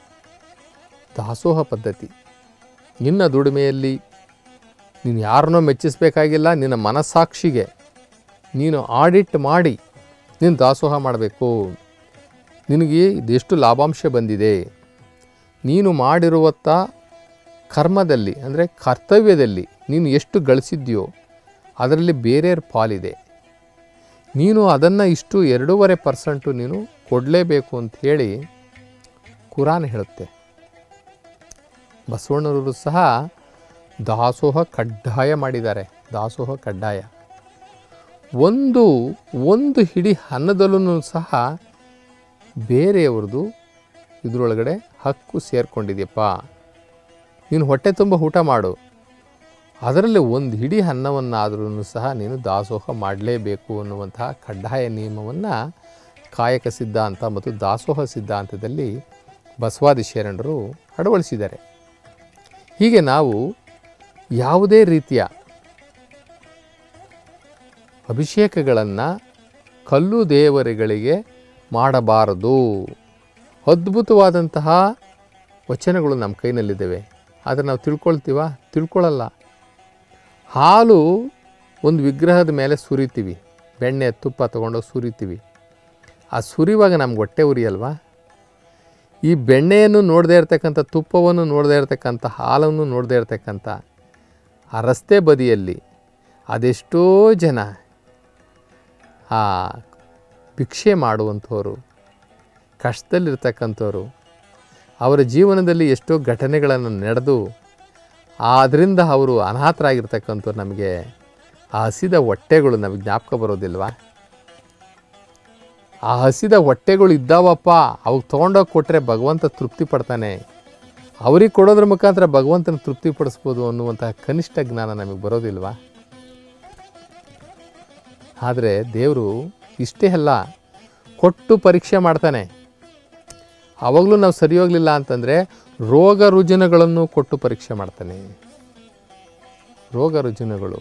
ದಾಸೋಹ ಪದ್ಧತಿ ನಿನ್ನ ದುಡಿಮೆಯಲ್ಲಿ ನೀನು ಯಾರನ್ನೋ ಮೆಚ್ಚಿಸಬೇಕಾಗಿಲ್ಲ ನಿನ್ನ ಮನಸ್ಸಾಕ್ಷಿಗೆ ನೀನು ಆಡಿಟ್ ಮಾಡಿ ನೀನು ದಾಸೋಹ ಮಾಡಬೇಕು ನಿನಗೆ ಇದೆಷ್ಟು ಲಾಭಾಂಶ ಬಂದಿದೆ ನೀನು ಮಾಡಿರುವತ್ತ ಕರ್ಮದಲ್ಲಿ ಅಂದರೆ ಕರ್ತವ್ಯದಲ್ಲಿ ನೀನು ಎಷ್ಟು ಗಳಿಸಿದ್ಯೋ ಅದರಲ್ಲಿ ಬೇರೆಯವ್ರ ಪಾಲಿದೆ ನೀನು ಅದನ್ನು ಇಷ್ಟು ಎರಡೂವರೆ ಪರ್ಸೆಂಟು ನೀನು ಕೊಡಲೇಬೇಕು ಅಂತ ಹೇಳಿ ಕುರಾನ್ ಹೇಳುತ್ತೆ ಬಸವಣ್ಣವರು ಸಹ ದಾಸೋಹ ಕಡ್ಡಾಯ ಮಾಡಿದ್ದಾರೆ ದಾಸೋಹ ಕಡ್ಡಾಯ ಒಂದು ಒಂದು ಹಿಡಿ ಅನ್ನದಲ್ಲೂ ಸಹ ಬೇರೆಯವ್ರದ್ದು ಇದರೊಳಗಡೆ ಹಕ್ಕು ಸೇರಿಕೊಂಡಿದೆಯಪ್ಪ ನೀನು ಹೊಟ್ಟೆ ತುಂಬ ಊಟ ಮಾಡು ಅದರಲ್ಲಿ ಒಂದು ಹಿಡಿ ಅನ್ನವನ್ನಾದ್ರೂ ಸಹ ನೀನು ದಾಸೋಹ ಮಾಡಲೇಬೇಕು ಅನ್ನುವಂತಹ ಕಡ್ಡಾಯ ನಿಯಮವನ್ನು ಕಾಯಕ ಸಿದ್ಧಾಂತ ಮತ್ತು ದಾಸೋಹ ಸಿದ್ಧಾಂತದಲ್ಲಿ ಬಸವಾದಿ ಶರಣರು ಅಳವಡಿಸಿದ್ದಾರೆ ಹೀಗೆ ನಾವು ಯಾವುದೇ ರೀತಿಯ ಅಭಿಷೇಕಗಳನ್ನು ಕಲ್ಲು ದೇವರುಗಳಿಗೆ ಮಾಡಬಾರದು ಅದ್ಭುತವಾದಂತಹ ವಚನಗಳು ನಮ್ಮ ಕೈನಲ್ಲಿದ್ದಾವೆ ಆದರೆ ನಾವು ತಿಳ್ಕೊಳ್ತೀವ ತಿಳ್ಕೊಳ್ಳಲ್ಲ ಹಾಲು ಒಂದು ವಿಗ್ರಹದ ಮೇಲೆ ಸುರಿತೀವಿ ಬೆಣ್ಣೆ ತುಪ್ಪ ತೊಗೊಂಡೋಗಿ ಸುರಿತೀವಿ ಆ ಸುರಿಯುವಾಗ ನಮ್ಗೆ ಹೊಟ್ಟೆ ಉರಿಯಲ್ವಾ ಈ ಬೆಣ್ಣೆಯನ್ನು ನೋಡದೇ ಇರತಕ್ಕಂಥ ತುಪ್ಪವನ್ನು ನೋಡದೇ ಇರತಕ್ಕಂಥ ಹಾಲನ್ನು ನೋಡದೇ ಇರತಕ್ಕಂಥ ಆ ರಸ್ತೆ ಬದಿಯಲ್ಲಿ ಅದೆಷ್ಟೋ ಜನ ಆ ಭಿಕ್ಷೆ ಮಾಡುವಂಥವ್ರು ಕಷ್ಟದಲ್ಲಿರ್ತಕ್ಕಂಥವ್ರು ಅವರ ಜೀವನದಲ್ಲಿ ಎಷ್ಟೋ ಘಟನೆಗಳನ್ನು ನಡೆದು ಅದರಿಂದ ಅವರು ಅನಾಥರಾಗಿರ್ತಕ್ಕಂಥವ್ರು ನಮಗೆ ಆ ಹಸಿದ ಹೊಟ್ಟೆಗಳು ನಮಗೆ ಜ್ಞಾಪಕ ಬರೋದಿಲ್ವಾ ಆ ಹಸಿದ ಹೊಟ್ಟೆಗಳು ಇದ್ದಾವಪ್ಪ ಅವು ತೊಗೊಂಡೋಗಿ ಕೊಟ್ಟರೆ ಭಗವಂತ ತೃಪ್ತಿ ಪಡ್ತಾನೆ ಅವ್ರಿಗೆ ಕೊಡೋದ್ರ ಮುಖಾಂತರ ಭಗವಂತನ ತೃಪ್ತಿ ಪಡಿಸ್ಬೋದು ಅನ್ನುವಂತಹ ಕನಿಷ್ಠ ಜ್ಞಾನ ನಮಗೆ ಬರೋದಿಲ್ವಾ ಆದರೆ ದೇವರು ಇಷ್ಟೇ ಅಲ್ಲ ಕೊಟ್ಟು ಪರೀಕ್ಷೆ ಮಾಡ್ತಾನೆ ಆವಾಗಲೂ ನಾವು ಸರಿ ಹೋಗಲಿಲ್ಲ ಅಂತಂದರೆ ರೋಗ ರುಜಿನಗಳನ್ನು ಕೊಟ್ಟು ಪರೀಕ್ಷೆ ಮಾಡ್ತಾನೆ ರೋಗ ರುಜಿನಗಳು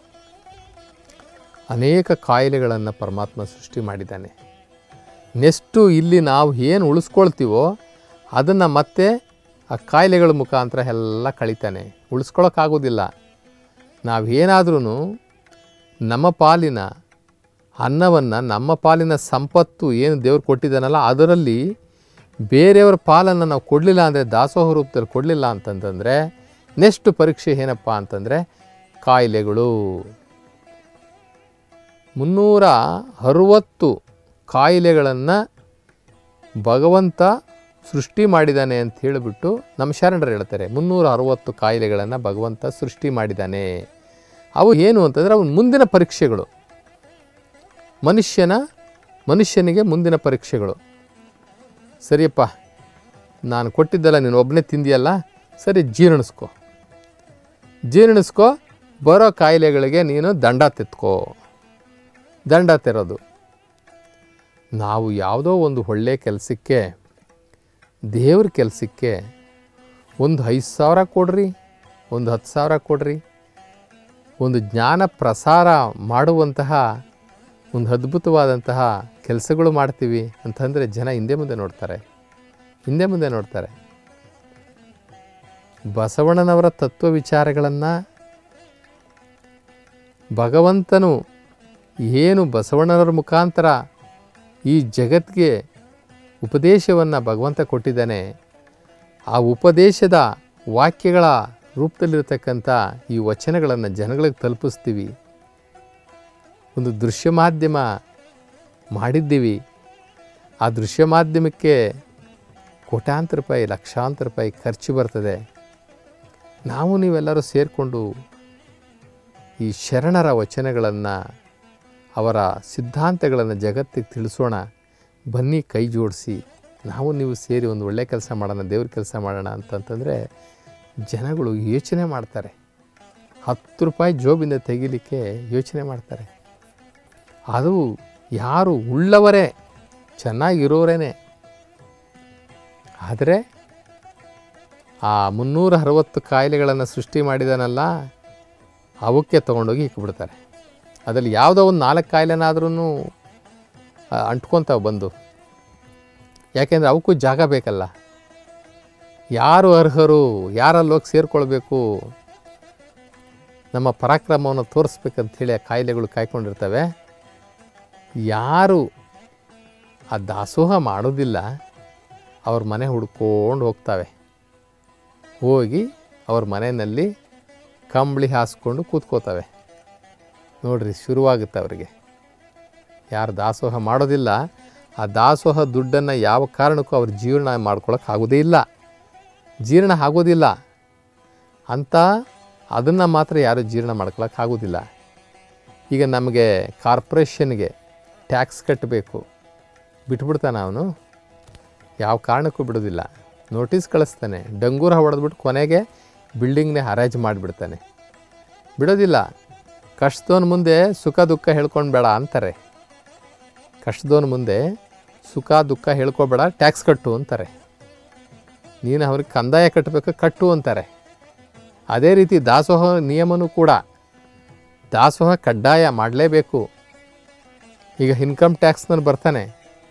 ಅನೇಕ ಕಾಯಿಲೆಗಳನ್ನು ಪರಮಾತ್ಮ ಸೃಷ್ಟಿ ಮಾಡಿದ್ದಾನೆ ನೆಕ್ಸ್ಟು ಇಲ್ಲಿ ನಾವು ಏನು ಉಳಿಸ್ಕೊಳ್ತೀವೋ ಅದನ್ನು ಮತ್ತೆ ಆ ಕಾಯಿಲೆಗಳ ಮುಖಾಂತರ ಎಲ್ಲ ಕಳೀತಾನೆ ಉಳಿಸ್ಕೊಳಕ್ಕಾಗೋದಿಲ್ಲ ನಾವೇನಾದ್ರೂ ನಮ್ಮ ಪಾಲಿನ ಅನ್ನವನ್ನು ನಮ್ಮ ಪಾಲಿನ ಸಂಪತ್ತು ಏನು ದೇವ್ರು ಕೊಟ್ಟಿದ್ದಾನಲ್ಲ ಅದರಲ್ಲಿ ಬೇರೆಯವರ ಪಾಲನ್ನು ನಾವು ಕೊಡಲಿಲ್ಲ ಅಂದರೆ ದಾಸೋಹ ರೂಪದಲ್ಲಿ ಕೊಡಲಿಲ್ಲ ಅಂತಂತಂದರೆ ನೆಕ್ಸ್ಟ್ ಪರೀಕ್ಷೆ ಏನಪ್ಪ ಅಂತಂದರೆ ಕಾಯಿಲೆಗಳು ಮುನ್ನೂರ ಅರುವತ್ತು ಕಾಯಿಲೆಗಳನ್ನು ಭಗವಂತ ಸೃಷ್ಟಿ ಮಾಡಿದ್ದಾನೆ ಅಂತ ಹೇಳಿಬಿಟ್ಟು ನಮ್ಮ ಶರಣರು ಹೇಳ್ತಾರೆ ಮುನ್ನೂರ ಅರುವತ್ತು ಕಾಯಿಲೆಗಳನ್ನು ಭಗವಂತ ಸೃಷ್ಟಿ ಮಾಡಿದ್ದಾನೆ ಅವು ಏನು ಅಂತಂದರೆ ಅವು ಮುಂದಿನ ಪರೀಕ್ಷೆಗಳು ಮನುಷ್ಯನ ಮನುಷ್ಯನಿಗೆ ಮುಂದಿನ ಪರೀಕ್ಷೆಗಳು ಸರಿಯಪ್ಪ ನಾನು ಕೊಟ್ಟಿದ್ದಲ್ಲ ನೀನು ಒಬ್ಬನೇ ತಿಂದಿಯಲ್ಲ ಸರಿ ಜೀರ್ಣಿಸ್ಕೊ ಜೀರ್ಣಿಸ್ಕೊ ಬರೋ ಕಾಯಿಲೆಗಳಿಗೆ ನೀನು ದಂಡ ತೆತ್ಕೋ ದಂಡ ತೆರೋದು ನಾವು ಯಾವುದೋ ಒಂದು ಒಳ್ಳೆಯ ಕೆಲಸಕ್ಕೆ ದೇವ್ರ ಕೆಲಸಕ್ಕೆ ಒಂದು ಐದು ಸಾವಿರ ಕೊಡ್ರಿ ಒಂದು ಹತ್ತು ಸಾವಿರ ಕೊಡ್ರಿ ಒಂದು ಜ್ಞಾನ ಪ್ರಸಾರ ಮಾಡುವಂತಹ ಒಂದು ಅದ್ಭುತವಾದಂತಹ ಕೆಲಸಗಳು ಮಾಡ್ತೀವಿ ಅಂತಂದರೆ ಜನ ಹಿಂದೆ ಮುಂದೆ ನೋಡ್ತಾರೆ ಹಿಂದೆ ಮುಂದೆ ನೋಡ್ತಾರೆ ಬಸವಣ್ಣನವರ ತತ್ವ ವಿಚಾರಗಳನ್ನು ಭಗವಂತನು ಏನು ಬಸವಣ್ಣನವರ ಮುಖಾಂತರ ಈ ಜಗತ್ತಿಗೆ ಉಪದೇಶವನ್ನು ಭಗವಂತ ಕೊಟ್ಟಿದ್ದಾನೆ ಆ ಉಪದೇಶದ ವಾಕ್ಯಗಳ ರೂಪದಲ್ಲಿರ್ತಕ್ಕಂಥ ಈ ವಚನಗಳನ್ನು ಜನಗಳಿಗೆ ತಲುಪಿಸ್ತೀವಿ ಒಂದು ದೃಶ್ಯ ಮಾಧ್ಯಮ ಮಾಡಿದ್ದೀವಿ ಆ ದೃಶ್ಯ ಮಾಧ್ಯಮಕ್ಕೆ ಕೋಟ್ಯಾಂತರ ರೂಪಾಯಿ ಲಕ್ಷಾಂತರ ರೂಪಾಯಿ ಖರ್ಚು ಬರ್ತದೆ ನಾವು ನೀವೆಲ್ಲರೂ ಸೇರಿಕೊಂಡು ಈ ಶರಣರ ವಚನಗಳನ್ನು ಅವರ ಸಿದ್ಧಾಂತಗಳನ್ನು ಜಗತ್ತಿಗೆ ತಿಳಿಸೋಣ ಬನ್ನಿ ಕೈ ಜೋಡಿಸಿ ನಾವು ನೀವು ಸೇರಿ ಒಂದು ಒಳ್ಳೆಯ ಕೆಲಸ ಮಾಡೋಣ ದೇವ್ರ ಕೆಲಸ ಮಾಡೋಣ ಅಂತಂತಂದರೆ ಜನಗಳು ಯೋಚನೆ ಮಾಡ್ತಾರೆ ಹತ್ತು ರೂಪಾಯಿ ಜೋಬಿಂದ ತೆಗಿಲಿಕ್ಕೆ ಯೋಚನೆ ಮಾಡ್ತಾರೆ ಅದು ಯಾರು ಉಳ್ಳವರೇ ಚೆನ್ನಾಗಿರೋರೇನೆ ಆದರೆ ಆ ಮುನ್ನೂರ ಅರವತ್ತು ಕಾಯಿಲೆಗಳನ್ನು ಸೃಷ್ಟಿ ಮಾಡಿದಾನಲ್ಲ ಅವಕ್ಕೆ ತೊಗೊಂಡೋಗಿ ಇಕ್ಬಿಡ್ತಾರೆ ಅದರಲ್ಲಿ ಯಾವುದೋ ಒಂದು ನಾಲ್ಕು ಕಾಯಿಲೆನಾದ್ರೂ ಅಂಟ್ಕೊತಾವೆ ಬಂದು ಯಾಕೆಂದರೆ ಅವಕ್ಕೂ ಜಾಗ ಬೇಕಲ್ಲ ಯಾರು ಅರ್ಹರು ಯಾರಲ್ಲಿ ಹೋಗಿ ಸೇರಿಕೊಳ್ಬೇಕು ನಮ್ಮ ಪರಾಕ್ರಮವನ್ನು ತೋರಿಸ್ಬೇಕಂಥೇಳಿ ಆ ಕಾಯಿಲೆಗಳು ಕಾಯ್ಕೊಂಡಿರ್ತವೆ ಯಾರು ಆ ದಾಸೋಹ ಮಾಡೋದಿಲ್ಲ ಅವ್ರ ಮನೆ ಹುಡ್ಕೊಂಡು ಹೋಗ್ತವೆ ಹೋಗಿ ಅವ್ರ ಮನೆಯಲ್ಲಿ ಕಂಬಳಿ ಹಾಸ್ಕೊಂಡು ಕೂತ್ಕೋತವೆ ನೋಡ್ರಿ ಶುರುವಾಗುತ್ತೆ ಅವರಿಗೆ ಯಾರು ದಾಸೋಹ ಮಾಡೋದಿಲ್ಲ ಆ ದಾಸೋಹ ದುಡ್ಡನ್ನು ಯಾವ ಕಾರಣಕ್ಕೂ ಅವ್ರ ಜೀವನ ಮಾಡ್ಕೊಳಕ್ಕೆ ಆಗೋದೇ ಇಲ್ಲ ಜೀರ್ಣ ಆಗೋದಿಲ್ಲ ಅಂತ ಅದನ್ನು ಮಾತ್ರ ಯಾರು ಜೀರ್ಣ ಮಾಡ್ಕೊಳಕ್ಕೆ ಆಗೋದಿಲ್ಲ ಈಗ ನಮಗೆ ಕಾರ್ಪೊರೇಷನ್ಗೆ ಟ್ಯಾಕ್ಸ್ ಕಟ್ಟಬೇಕು ಬಿಟ್ಬಿಡ್ತಾನೆ ಅವನು ಯಾವ ಕಾರಣಕ್ಕೂ ಬಿಡೋದಿಲ್ಲ ನೋಟಿಸ್ ಕಳಿಸ್ತಾನೆ ಡಂಗೂರ ಹೊಡೆದ್ಬಿಟ್ಟು ಕೊನೆಗೆ ಬಿಲ್ಡಿಂಗ್ನೇ ಹರಾಜು ಮಾಡಿಬಿಡ್ತಾನೆ ಬಿಡೋದಿಲ್ಲ ಕಷ್ಟದವನ ಮುಂದೆ ಸುಖ ದುಃಖ ಹೇಳ್ಕೊಂಡು ಬೇಡ ಅಂತಾರೆ ಕಷ್ಟದವನ ಮುಂದೆ ಸುಖ ದುಃಖ ಹೇಳ್ಕೊಬೇಡ ಟ್ಯಾಕ್ಸ್ ಕಟ್ಟು ಅಂತಾರೆ ನೀನು ಅವ್ರಿಗೆ ಕಂದಾಯ ಕಟ್ಟಬೇಕು ಕಟ್ಟು ಅಂತಾರೆ ಅದೇ ರೀತಿ ದಾಸೋಹ ನಿಯಮನೂ ಕೂಡ ದಾಸೋಹ ಕಡ್ಡಾಯ ಮಾಡಲೇಬೇಕು ಈಗ ಇನ್ಕಮ್ ಟ್ಯಾಕ್ಸ್ನಲ್ಲಿ ಬರ್ತಾನೆ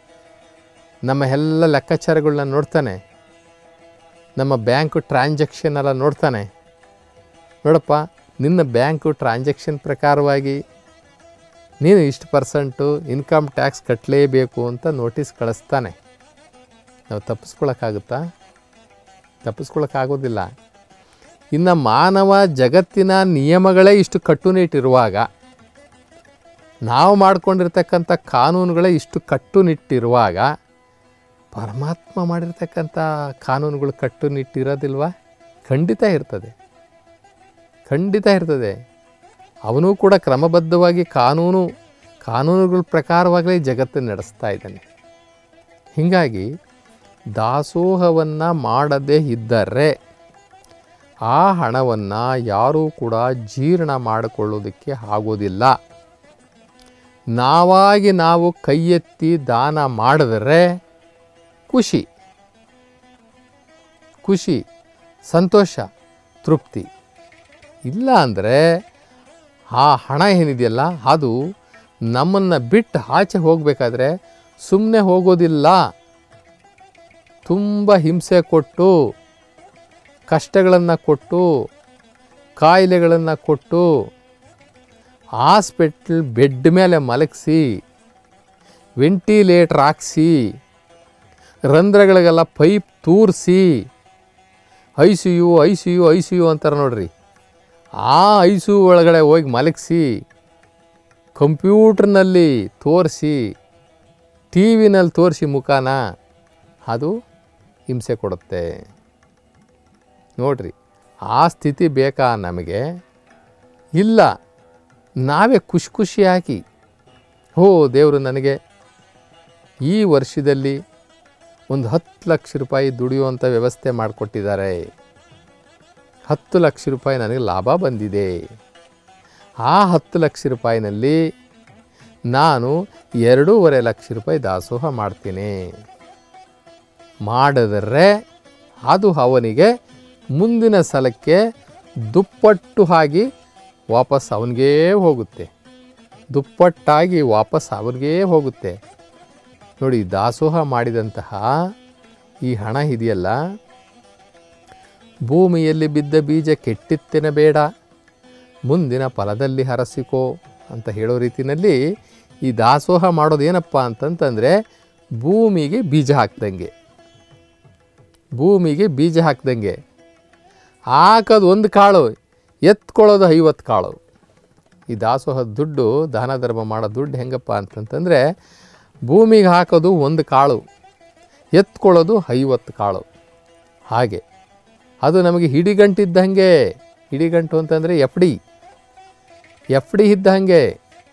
ನಮ್ಮ ಎಲ್ಲ ಲೆಕ್ಕಾಚಾರಗಳನ್ನ ನೋಡ್ತಾನೆ ನಮ್ಮ ಬ್ಯಾಂಕು ಟ್ರಾನ್ಸಾಕ್ಷನ್ ಎಲ್ಲ ನೋಡ್ತಾನೆ ನೋಡಪ್ಪ ನಿನ್ನ ಬ್ಯಾಂಕು ಟ್ರಾನ್ಸಾಕ್ಷನ್ ಪ್ರಕಾರವಾಗಿ ನೀನು ಇಷ್ಟು ಪರ್ಸೆಂಟು ಇನ್ಕಮ್ ಟ್ಯಾಕ್ಸ್ ಕಟ್ಟಲೇಬೇಕು ಅಂತ ನೋಟಿಸ್ ಕಳಿಸ್ತಾನೆ ನಾವು ತಪ್ಪಿಸ್ಕೊಳಕ್ಕಾಗುತ್ತಾ ತಪ್ಪಿಸ್ಕೊಳಕ್ಕಾಗೋದಿಲ್ಲ ಇನ್ನು ಮಾನವ ಜಗತ್ತಿನ ನಿಯಮಗಳೇ ಇಷ್ಟು ಕಟ್ಟುನಿಟ್ಟಿರುವಾಗ ನಾವು ಮಾಡ್ಕೊಂಡಿರ್ತಕ್ಕಂಥ ಕಾನೂನುಗಳೇ ಇಷ್ಟು ಕಟ್ಟುನಿಟ್ಟಿರುವಾಗ ಪರಮಾತ್ಮ ಮಾಡಿರ್ತಕ್ಕಂಥ ಕಾನೂನುಗಳು ಕಟ್ಟುನಿಟ್ಟಿರೋದಿಲ್ವಾ ಖಂಡಿತ ಇರ್ತದೆ ಖಂಡಿತ ಇರ್ತದೆ ಅವನು ಕೂಡ ಕ್ರಮಬದ್ಧವಾಗಿ ಕಾನೂನು ಕಾನೂನುಗಳ ಪ್ರಕಾರವಾಗಲೇ ಜಗತ್ತನ್ನು ನಡೆಸ್ತಾ ಇದ್ದಾನೆ ಹೀಗಾಗಿ ದಾಸೋಹವನ್ನು ಮಾಡದೇ ಇದ್ದರೆ ಆ ಹಣವನ್ನು ಯಾರೂ ಕೂಡ ಜೀರ್ಣ ಮಾಡಿಕೊಳ್ಳೋದಕ್ಕೆ ಆಗೋದಿಲ್ಲ ನಾವಾಗಿ ನಾವು ಕೈ ಎತ್ತಿ ದಾನ ಮಾಡಿದರೆ ಖುಷಿ ಖುಷಿ ಸಂತೋಷ ತೃಪ್ತಿ ಇಲ್ಲ ಅಂದರೆ ಆ ಹಣ ಏನಿದೆಯಲ್ಲ ಅದು ನಮ್ಮನ್ನು ಬಿಟ್ಟು ಆಚೆ ಹೋಗಬೇಕಾದ್ರೆ ಸುಮ್ಮನೆ ಹೋಗೋದಿಲ್ಲ ತುಂಬ ಹಿಂಸೆ ಕೊಟ್ಟು ಕಷ್ಟಗಳನ್ನು ಕೊಟ್ಟು ಕಾಯಿಲೆಗಳನ್ನು ಕೊಟ್ಟು ಹಾಸ್ಪಿಟ್ಲ್ ಬೆಡ್ ಮೇಲೆ ಮಲಗಿಸಿ ವೆಂಟಿಲೇಟ್ರ್ ಹಾಕ್ಸಿ ರಂಧ್ರಗಳಿಗೆಲ್ಲ ಪೈಪ್ ತೂರಿಸಿ I C U I C U I C U ಅಂತಾರೆ ನೋಡ್ರಿ ಆ ಐ ಸಿ ಯು ಒಳಗಡೆ ಹೋಗಿ ಮಲಗಿಸಿ ಕಂಪ್ಯೂಟ್ರ್ನಲ್ಲಿ ತೋರಿಸಿ ಟಿ ವಿನಲ್ಲಿ ತೋರಿಸಿ ಮುಖಾನ ಅದು ಹಿಂಸೆ ಕೊಡುತ್ತೆ ನೋಡ್ರಿ ಆ ಸ್ಥಿತಿ ಬೇಕಾ ನಮಗೆ ಇಲ್ಲ ನಾವೇ ಖುಷಿ ಖುಷಿಯಾಗಿ ಹೋ ದೇವರು ನನಗೆ ಈ ವರ್ಷದಲ್ಲಿ ಒಂದು ಹತ್ತು ಲಕ್ಷ ರೂಪಾಯಿ ದುಡಿಯುವಂಥ ವ್ಯವಸ್ಥೆ ಮಾಡಿಕೊಟ್ಟಿದ್ದಾರೆ ಹತ್ತು ಲಕ್ಷ ರೂಪಾಯಿ ನನಗೆ ಲಾಭ ಬಂದಿದೆ ಆ ಹತ್ತು ಲಕ್ಷ ರೂಪಾಯಿನಲ್ಲಿ ನಾನು ಎರಡೂವರೆ ಲಕ್ಷ ರೂಪಾಯಿ ದಾಸೋಹ ಮಾಡ್ತೀನಿ ಮಾಡಿದರೆ ಅದು ಅವನಿಗೆ ಮುಂದಿನ ಸಲಕ್ಕೆ ದುಪ್ಪಟ್ಟು ಆಗಿ ವಾಪಸ್ ಅವನಿಗೇ ಹೋಗುತ್ತೆ ದುಪ್ಪಟ್ಟಾಗಿ ವಾಪಸ್ ಅವನಿಗೇ ಹೋಗುತ್ತೆ ನೋಡಿ ದಾಸೋಹ ಮಾಡಿದಂತಹ ಈ ಹಣ ಇದೆಯಲ್ಲ ಭೂಮಿಯಲ್ಲಿ ಬಿದ್ದ ಬೀಜ ಕೆಟ್ಟಿತ್ತೇನೆ ಬೇಡ ಮುಂದಿನ ಫಲದಲ್ಲಿ ಹರಸಿಕೋ ಅಂತ ಹೇಳೋ ರೀತಿಯಲ್ಲಿ ಈ ದಾಸೋಹ ಮಾಡೋದೇನಪ್ಪ ಅಂತಂತಂದರೆ ಭೂಮಿಗೆ ಬೀಜ ಹಾಕ್ದಂಗೆ ಭೂಮಿಗೆ ಬೀಜ ಹಾಕ್ದಂಗೆ ಹಾಕೋದು ಒಂದು ಕಾಳು ಎತ್ಕೊಳ್ಳೋದು ಐವತ್ತು ಕಾಳು ಈ ದಾಸೋಹದ ದುಡ್ಡು ದಾನ ಧರ್ಮ ಮಾಡೋ ದುಡ್ಡು ಹೆಂಗಪ್ಪ ಅಂತಂತಂದರೆ ಭೂಮಿಗೆ ಹಾಕೋದು ಒಂದು ಕಾಳು ಎತ್ಕೊಳ್ಳೋದು ಐವತ್ತು ಕಾಳು ಹಾಗೆ ಅದು ನಮಗೆ ಹಿಡಿಗಂಟಿದ್ದಂಗೆ ಹಿಡಿಗಂಟು ಅಂತಂದರೆ ಎಫ್ ಡಿ ಎಫ್ ಡಿ ಇದ್ದಂಗೆ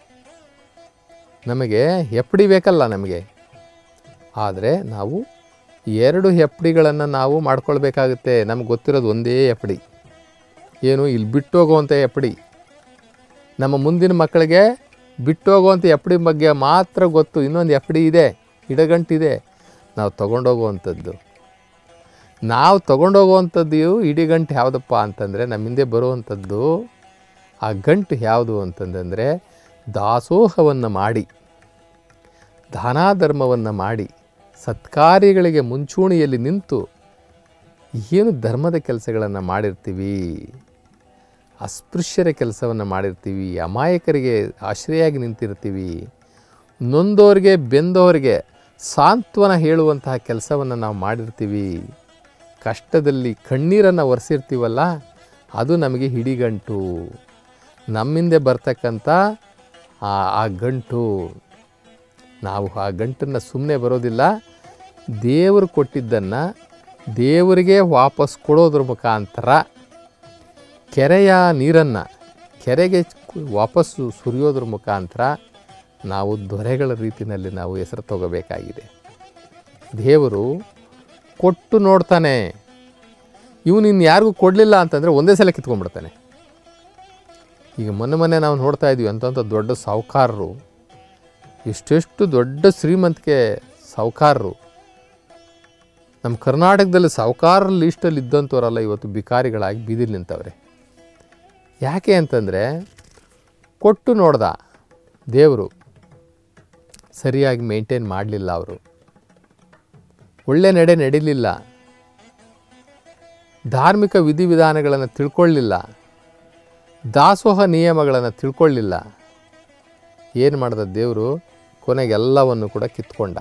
ನಮಗೆ ಎಫ್ ಡಿ ಬೇಕಲ್ಲ ನಮಗೆ ಆದರೆ ನಾವು ಎರಡು ಎಫ್ ಡಿಗಳನ್ನು ನಾವು ಮಾಡ್ಕೊಳ್ಬೇಕಾಗುತ್ತೆ ನಮ್ಗೆ ಗೊತ್ತಿರೋದು ಒಂದೇ ಎಫ್ ಡಿ ಏನು ಇಲ್ಲಿ ಬಿಟ್ಟೋಗುವಂಥ ಎಫ್ ಡಿ ನಮ್ಮ ಮುಂದಿನ ಮಕ್ಕಳಿಗೆ ಬಿಟ್ಟೋಗುವಂಥ ಎಫ್ ಡಿ ಬಗ್ಗೆ ಮಾತ್ರ ಗೊತ್ತು ಇನ್ನೊಂದು ಎಫ್ ಡಿ ಇದೆ ಇಡಗಂಟಿದೆ ನಾವು ತೊಗೊಂಡೋಗುವಂಥದ್ದು ನಾವು ತೊಗೊಂಡೋಗುವಂಥದ್ದು ಇಡಿಗಂಟು ಯಾವುದಪ್ಪ ಅಂತಂದರೆ ನಮ್ಮ ಹಿಂದೆ ಬರುವಂಥದ್ದು ಆ ಗಂಟು ಯಾವುದು ಅಂತಂದರೆ ದಾಸೋಹವನ್ನು ಮಾಡಿ ದಾನ ಧರ್ಮವನ್ನು ಮಾಡಿ ಸತ್ಕಾರ್ಯಗಳಿಗೆ ಮುಂಚೂಣಿಯಲ್ಲಿ ನಿಂತು ಏನು ಧರ್ಮದ ಕೆಲಸಗಳನ್ನು ಮಾಡಿರ್ತೀವಿ ಅಸ್ಪೃಶ್ಯರ ಕೆಲಸವನ್ನು ಮಾಡಿರ್ತೀವಿ ಅಮಾಯಕರಿಗೆ ಆಶ್ರಯಾಗಿ ನಿಂತಿರ್ತೀವಿ ನೊಂದೋರಿಗೆ ಬೆಂದೋರಿಗೆ ಸಾಂತ್ವನ ಹೇಳುವಂತಹ ಕೆಲಸವನ್ನು ನಾವು ಮಾಡಿರ್ತೀವಿ ಕಷ್ಟದಲ್ಲಿ ಕಣ್ಣೀರನ್ನು ಒರೆಸಿರ್ತೀವಲ್ಲ ಅದು ನಮಗೆ ಹಿಡಿಗಂಟು ನಮ್ಮಿಂದೆ ಬರ್ತಕ್ಕಂಥ ಆ ಆ ಗಂಟು ನಾವು ಆ ಗಂಟನ್ನು ಸುಮ್ಮನೆ ಬರೋದಿಲ್ಲ ದೇವರು ಕೊಟ್ಟಿದ್ದನ್ನು ದೇವರಿಗೆ ವಾಪಸ್ ಕೊಡೋದ್ರ ಮುಖಾಂತರ ಕೆರೆಯ ನೀರನ್ನು ಕೆರೆಗೆ ಕು- ವಾಪಸ್ಸು ಸುರಿಯೋದ್ರ ಮುಖಾಂತರ ನಾವು ದೊರೆಗಳ ರೀತಿಯಲ್ಲಿ ನಾವು ಹೆಸರು ತಗೋಬೇಕಾಗಿದೆ ದೇವರು ಕೊಟ್ಟು ನೋಡ್ತಾನೆ ಇವನು ಇನ್ನು ಯಾರಿಗೂ ಕೊಡಲಿಲ್ಲ ಅಂತಂದರೆ ಒಂದೇ ಸಲ ಕಿತ್ಕೊಂಡ್ಬಿಡ್ತಾನೆ ಈಗ ಮೊನ್ನೆ ಮೊನ್ನೆ ನಾವು ನೋಡ್ತಾ ಇದ್ವಿ ಅಂತಂಥ ದೊಡ್ಡ ಸಾಹುಕಾರರು ಎಷ್ಟೆಷ್ಟು ದೊಡ್ಡ ಶ್ರೀಮಂತಿಕೆ ಸಾಹುಕಾರರು ನಮ್ಮ ಕರ್ನಾಟಕದಲ್ಲಿ ಸಾಹುಕಾರ ಲೀಸ್ಟಲ್ಲಿ ಇದ್ದಂಥವರೆಲ್ಲ ಇವತ್ತು ಬಿಕಾರಿಗಳಾಗಿ ಬೀದಿಲಿ ನಿಂತವ್ರೆ ಯಾಕೆ ಅಂತಂದರೆ ಕೊಟ್ಟು ನೋಡ್ದ ದೇವರು ಸರಿಯಾಗಿ ಮೇಂಟೈನ್ ಮಾಡಲಿಲ್ಲ ಅವರು ಒಳ್ಳೆ ನಡೆ ನಡೀಲಿಲ್ಲ ಧಾರ್ಮಿಕ ವಿಧಿವಿಧಾನಗಳನ್ನು ತಿಳ್ಕೊಳ್ಳಿಲ್ಲ ದಾಸೋಹ ನಿಯಮಗಳನ್ನು ತಿಳ್ಕೊಳ್ಳಿಲ್ಲ ಏನು ಮಾಡ್ದ ದೇವರು ಕೊನೆಗೆಲ್ಲವನ್ನು ಕೂಡ ಕಿತ್ಕೊಂಡ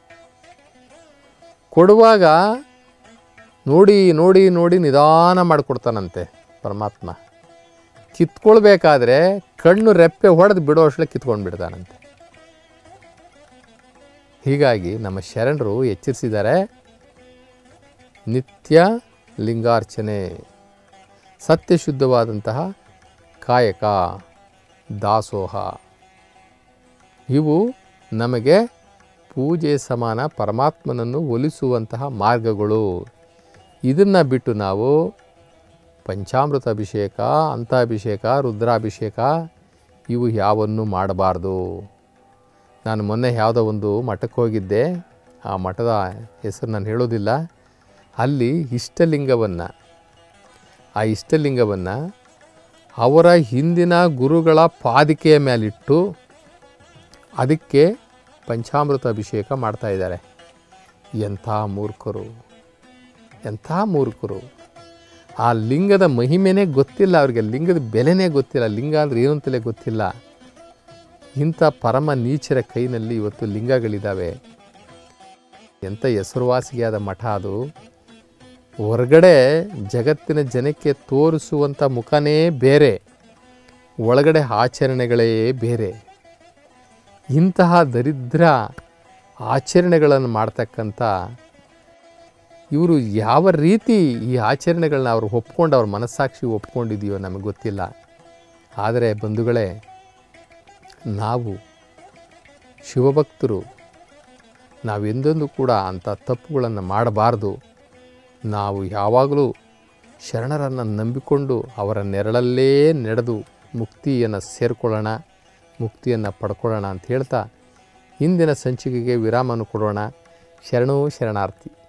ಕೊಡುವಾಗ ನೋಡಿ ನೋಡಿ ನೋಡಿ ನಿಧಾನ ಮಾಡಿಕೊಡ್ತಾನಂತೆ ಪರಮಾತ್ಮ ಕಿತ್ಕೊಳ್ಬೇಕಾದ್ರೆ ಕಣ್ಣು ರೆಪ್ಪೆ ಹೊಡೆದು ಬಿಡೋ ಅಷ್ಟೇ ಕಿತ್ಕೊಂಡು ಬಿಡ್ತಾನಂತೆ ಹೀಗಾಗಿ ನಮ್ಮ ಶರಣರು ಎಚ್ಚರಿಸಿದ್ದಾರೆ ನಿತ್ಯ ಲಿಂಗಾರ್ಚನೆ ಸತ್ಯಶುದ್ಧವಾದಂತಹ ಕಾಯಕ ದಾಸೋಹ ಇವು ನಮಗೆ ಪೂಜೆ ಸಮಾನ ಪರಮಾತ್ಮನನ್ನು ಒಲಿಸುವಂತಹ ಮಾರ್ಗಗಳು ಇದನ್ನು ಬಿಟ್ಟು ನಾವು ಪಂಚಾಮೃತ ಅಭಿಷೇಕ ಅಂತಾಭಿಷೇಕ ರುದ್ರಾಭಿಷೇಕ ಇವು ಯಾವನ್ನೂ ಮಾಡಬಾರ್ದು ನಾನು ಮೊನ್ನೆ ಯಾವುದೋ ಒಂದು ಮಠಕ್ಕೆ ಹೋಗಿದ್ದೆ ಆ ಮಠದ ಹೆಸರು ನಾನು ಹೇಳೋದಿಲ್ಲ ಅಲ್ಲಿ ಇಷ್ಟಲಿಂಗವನ್ನು ಆ ಇಷ್ಟಲಿಂಗವನ್ನು ಅವರ ಹಿಂದಿನ ಗುರುಗಳ ಪಾದಿಕೆಯ ಮೇಲಿಟ್ಟು ಅದಕ್ಕೆ ಪಂಚಾಮೃತ ಅಭಿಷೇಕ ಮಾಡ್ತಾ ಇದ್ದಾರೆ ಎಂಥ ಮೂರ್ಖರು ಎಂಥ ಮೂರ್ಖರು ಆ ಲಿಂಗದ ಮಹಿಮೆನೇ ಗೊತ್ತಿಲ್ಲ ಅವ್ರಿಗೆ ಲಿಂಗದ ಬೆಲೆನೇ ಗೊತ್ತಿಲ್ಲ ಲಿಂಗ ಅಂದರೆ ಏನು ಅಂತಲೇ ಗೊತ್ತಿಲ್ಲ ಇಂಥ ಪರಮ ನೀಚರ ಕೈನಲ್ಲಿ ಇವತ್ತು ಲಿಂಗಗಳಿದ್ದಾವೆ ಎಂಥ ಹೆಸರುವಾಸಿಯಾದ ಮಠ ಅದು ಹೊರಗಡೆ ಜಗತ್ತಿನ ಜನಕ್ಕೆ ತೋರಿಸುವಂಥ ಮುಖನೇ ಬೇರೆ ಒಳಗಡೆ ಆಚರಣೆಗಳೇ ಬೇರೆ ಇಂತಹ ದರಿದ್ರ ಆಚರಣೆಗಳನ್ನು ಮಾಡ್ತಕ್ಕಂಥ ಇವರು ಯಾವ ರೀತಿ ಈ ಆಚರಣೆಗಳನ್ನ ಅವರು ಒಪ್ಕೊಂಡು ಅವ್ರ ಮನಸ್ಸಾಕ್ಷಿ ಒಪ್ಕೊಂಡಿದೆಯೋ ನಮಗೆ ಗೊತ್ತಿಲ್ಲ ಆದರೆ ಬಂಧುಗಳೇ ನಾವು ಶಿವಭಕ್ತರು ನಾವೆಂದೆಂದೂ ಕೂಡ ಅಂಥ ತಪ್ಪುಗಳನ್ನು ಮಾಡಬಾರ್ದು ನಾವು ಯಾವಾಗಲೂ ಶರಣರನ್ನು ನಂಬಿಕೊಂಡು ಅವರ ನೆರಳಲ್ಲೇ ನಡೆದು ಮುಕ್ತಿಯನ್ನು ಸೇರಿಕೊಳ್ಳೋಣ ಮುಕ್ತಿಯನ್ನು ಪಡ್ಕೊಳ್ಳೋಣ ಅಂತ ಹೇಳ್ತಾ ಇಂದಿನ ಸಂಚಿಕೆಗೆ ವಿರಾಮವನ್ನು ಕೊಡೋಣ ಶರಣೋ ಶರಣಾರ್ಥಿ